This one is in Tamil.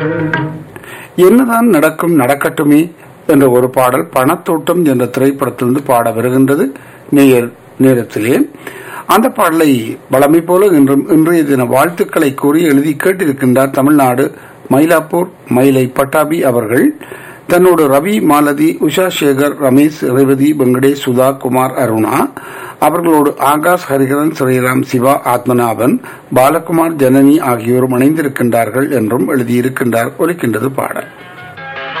என்னதான் நடக்கும் நடக்கட்டுமே என்ற ஒரு பாடல் பணத்தோட்டம் என்ற திரைப்படத்திலிருந்து பாட வருகின்றது நேயர் நேரத்திலே அந்த பாடலை வளமை போல இன்றும் இன்றைய தின வாழ்த்துக்களை கூறி எழுதி கேட்டிருக்கின்றார் தமிழ்நாடு மயிலாப்பூர் மயிலை பட்டாபி அவர்கள் தன்னோடு ரவி மாலதி உஷா சேகர் ரமேஷ் ரேவதி வெங்கடேஷ் சுதா குமார் அருணா அவர்களோடு ஆகாஷ் ஹரிஹரன் ஸ்ரீராம் சிவா ஆத்மநாபன் பாலகுமார் ஜனனி ஆகியோரும் இணைந்திருக்கின்றார்கள் என்றும் எழுதியிருக்கின்றார் ஒலிக்கின்றது பாடல்